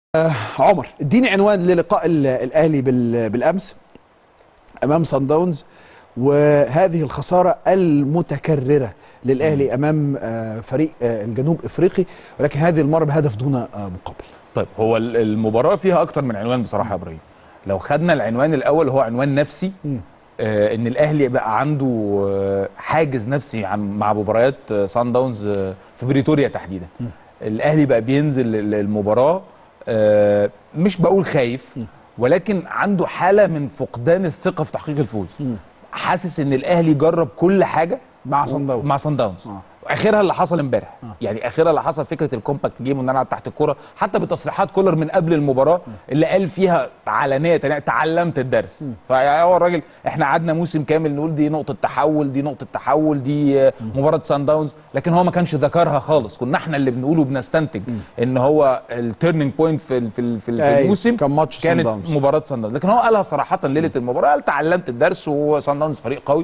عمر اديني عنوان للقاء ال- الاهلي بال- بالامس امام صن داونز وهذه الخساره المتكرره للاهلي امام آه، فريق آه، الجنوب افريقي ولكن هذه المره بهدف دون آه، مقابل طيب هو ال- المباراه فيها اكتر من عنوان بصراحه يا ابراهيم لو خدنا العنوان الاول هو عنوان نفسي آه ان الاهلي بقى عنده آه حاجز نفسي عن مع مباريات آه سان داونز آه في بريتوريا تحديدا الاهلي بقى بينزل ال- المباراه آه مش بقول خايف ولكن عنده حاله من فقدان الثقه في تحقيق الفوز حاسس ان الاهلي جرب كل حاجه مع صن داونز. مع صن داونز آه. اخرها اللي حصل امبارح يعني اخرها اللي حصل فكره الكومباكت جيم وان انا العب تحت الكوره حتى بتصريحات كولر من قبل المباراه اللي قال فيها علانيه يعني تعلمت الدرس فهو الراجل احنا قعدنا موسم كامل نقول دي نقطه تحول دي نقطه تحول دي آه، مباراه سان داونز لكن هو ما كانش ذكرها خالص كنا احنا اللي بنقوله بنستنتج ان هو التيرنينج بوينت في ال- في ال- في ال- في أيوة، الموسم كان ماتش سان كانت داونز. مباراه سان داونز لكن هو قالها صراحه ليله المباراه قال تعلمت الدرس وسان داونز فريق قوي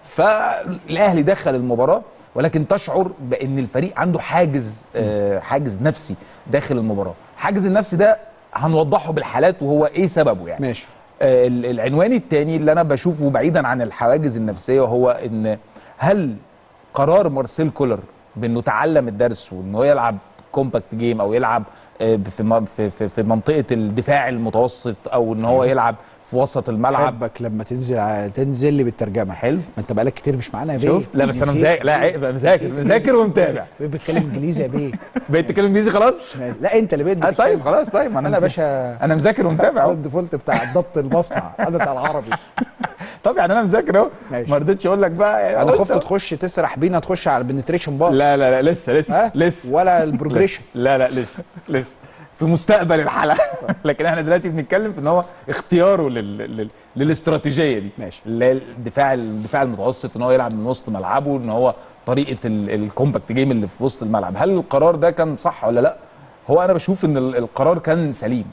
فالاهلي دخل المباراه ولكن تشعر بان الفريق عنده حاجز آه حاجز نفسي داخل المباراه الحاجز النفسي ده هنوضحه بالحالات وهو ايه سببه يعني ماشي آه، ال- العنوان الثاني اللي انا بشوفه بعيدا عن الحواجز النفسيه وهو ان هل قرار مارسيل كولر بانه تعلم الدرس وان هو يلعب كومباكت جيم او يلعب آه، في م- في في- في منطقه الدفاع المتوسط او ان هو يلعب في وسط الملعب احبك لما تنزل ع- تنزل لي بالترجمه حلو. ما انت بقالك كتير مش معانا يا بيه شوف لا بس انا نسيت. مذاكر لا عيب بقى مذاكر نسيت. مذاكر ومتابع بيه بيتكلم انجليزي يا بيه بقيت تتكلم انجليزي خلاص لا انت اللي بقيت آه بتتكلم. طيب خلاص طيب ما انا انا يا مذاكر. باشا انا مذاكر ومتابع انا اهو الديفولت بتاع ضبط المصنع انا بتاع العربي طب يعني انا مذاكر اهو ماشي. ما رضيتش اقول لك بقى انا قلت خفت أهو. تخش تسرح بينا تخش على البنتريشن باص لا لا لا لسه لسه ها؟ لسه ولا البروجريشن لا لا لسه لسه في مستقبل الحلقه لكن احنا دلوقتي بنتكلم في ان هو اختياره لل... لل... للاستراتيجيه دي ماشي. اللي هي الدفاع الدفاع المتوسط ان هو يلعب من وسط ملعبه ان هو طريقه ال... الكومباكت جيم اللي في وسط الملعب هل القرار ده كان صح ولا لا هو انا بشوف ان ال- القرار كان سليم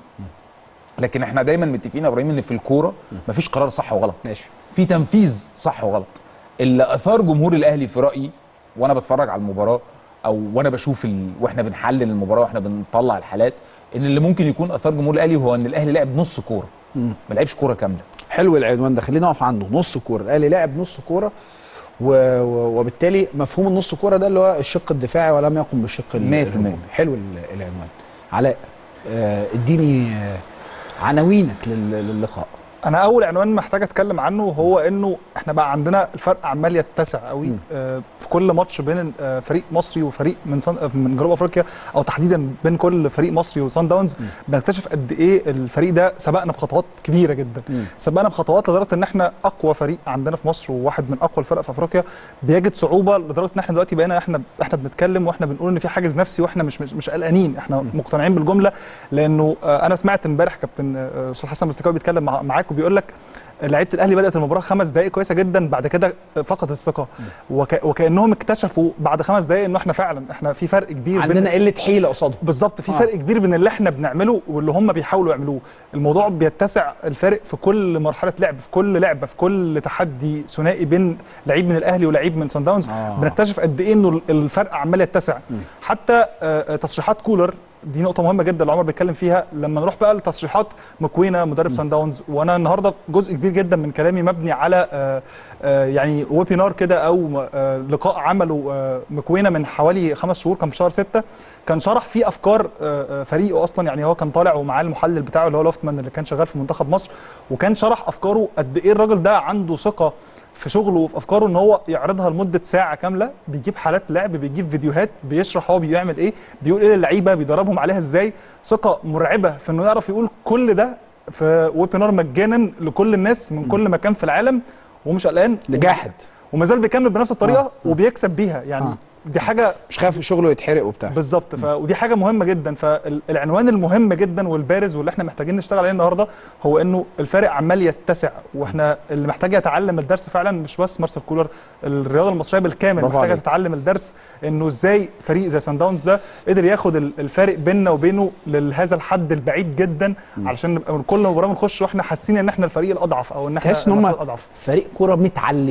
لكن احنا دايما متفقين يا ابراهيم ان في الكوره مفيش قرار صح وغلط ماشي في تنفيذ صح وغلط اللي اثار جمهور الاهلي في رايي وانا بتفرج على المباراه او وانا بشوف ال... واحنا بنحلل المباراه واحنا بنطلع الحالات ان اللي ممكن يكون اثار جمهور الاهلي هو ان الاهلي لعب نص كوره ما لعبش كوره كامله حلو العنوان ده خلينا نقف عنده نص كوره الاهلي لعب نص كوره و... و... وبالتالي مفهوم النص كوره ده اللي هو الشق الدفاعي ولم يقم بالشق ال- 100%. الهجومي حلو ال- العنوان علاء آه، اديني آه، عناوينك لل... للقاء انا اول عنوان محتاج اتكلم عنه هو انه احنا بقى عندنا الفرق عمال يتسع قوي آه في كل ماتش بين آه فريق مصري وفريق من صن... آه، من جنوب افريقيا او تحديدا بين كل فريق مصري وصن داونز بنكتشف قد ايه الفريق ده سبقنا بخطوات كبيره جدا مم. سبقنا بخطوات لدرجه ان احنا اقوى فريق عندنا في مصر وواحد من اقوى الفرق في افريقيا بيجد صعوبه لدرجه ان احنا دلوقتي بقينا احنا احنا بنتكلم واحنا بنقول ان في حاجز نفسي واحنا مش مش, مش قلقانين احنا مقتنعين بالجمله لانه آه، انا سمعت امبارح كابتن آه، استاذ حسن مستكاوي بيتكلم مع- معاك وبيقول لك لعيبه الاهلي بدات المباراه خمس دقائق كويسه جدا بعد كده فقدت الثقه وك... وكانهم اكتشفوا بعد خمس دقائق انه احنا فعلا احنا في فرق كبير بين عندنا قله حيله قصادهم بالظبط في آه. فرق كبير بين اللي احنا بنعمله واللي هم بيحاولوا يعملوه الموضوع بيتسع الفرق في كل مرحله لعب في كل لعبه في كل تحدي ثنائي بين لعيب من الاهلي ولعيب من سان داونز آه. بنكتشف قد ايه انه الفرق عمال يتسع حتى آه، آه، تصريحات كولر دي نقطة مهمة جدا اللي عمر بيتكلم فيها لما نروح بقى لتصريحات مكوينة مدرب سان داونز وانا النهارده جزء كبير جدا من كلامي مبني على آه، آه، يعني ويبينار كده او آه، لقاء عمله آه، مكوينة من حوالي خمس شهور كان في شهر ستة كان شرح فيه افكار آه، آه، فريقه اصلا يعني هو كان طالع ومعاه المحلل بتاعه اللي هو لوفتمان اللي كان شغال في منتخب مصر وكان شرح افكاره قد ايه الراجل ده عنده ثقه في شغله وفي افكاره ان هو يعرضها لمده ساعه كامله بيجيب حالات لعب بيجيب فيديوهات بيشرح هو بيعمل ايه بيقول ايه للعيبه بيدربهم عليها ازاي ثقه مرعبه في انه يعرف يقول كل ده في ويبينار مجانا لكل الناس من كل مكان في العالم ومش قلقان جاحد وما زال بيكمل بنفس الطريقه آه. وبيكسب بيها يعني آه. دي حاجه مش خايف شغله يتحرق وبتاع بالظبط ف... ودي حاجه مهمه جدا فالعنوان المهم جدا والبارز واللي احنا محتاجين نشتغل عليه النهارده هو انه الفارق عمال يتسع واحنا اللي محتاج يتعلم الدرس فعلا مش بس مارسيل كولر الرياضه المصريه بالكامل برافو محتاجه عليك. تتعلم الدرس انه ازاي فريق زي سان داونز ده قدر ياخد ال- الفارق بيننا وبينه لهذا الحد البعيد جدا علشان نبقى من كل مباراه بنخش واحنا حاسين ان احنا الفريق الاضعف او ان احنا تحس ان هم المفروض الاضعف فريق كوره متعلمين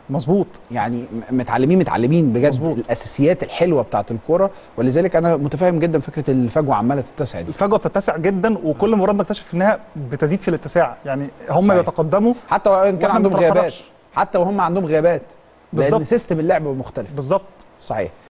مظبوط يعني م- متعلمين متعلمين بجد مظبوط. الاساسيات الحلوه بتاعت الكوره ولذلك انا متفاهم جدا فكره الفجوه عماله تتسع دي الفجوه بتتسع جدا وكل مباراه بنكتشف انها بتزيد في الاتساع يعني هم صحيح. يتقدموا حتى وان كان وإحنا عندهم ما غيابات بنتحركش. حتى وهم عندهم غيابات لان بالظبط. سيستم اللعب مختلف بالظبط صحيح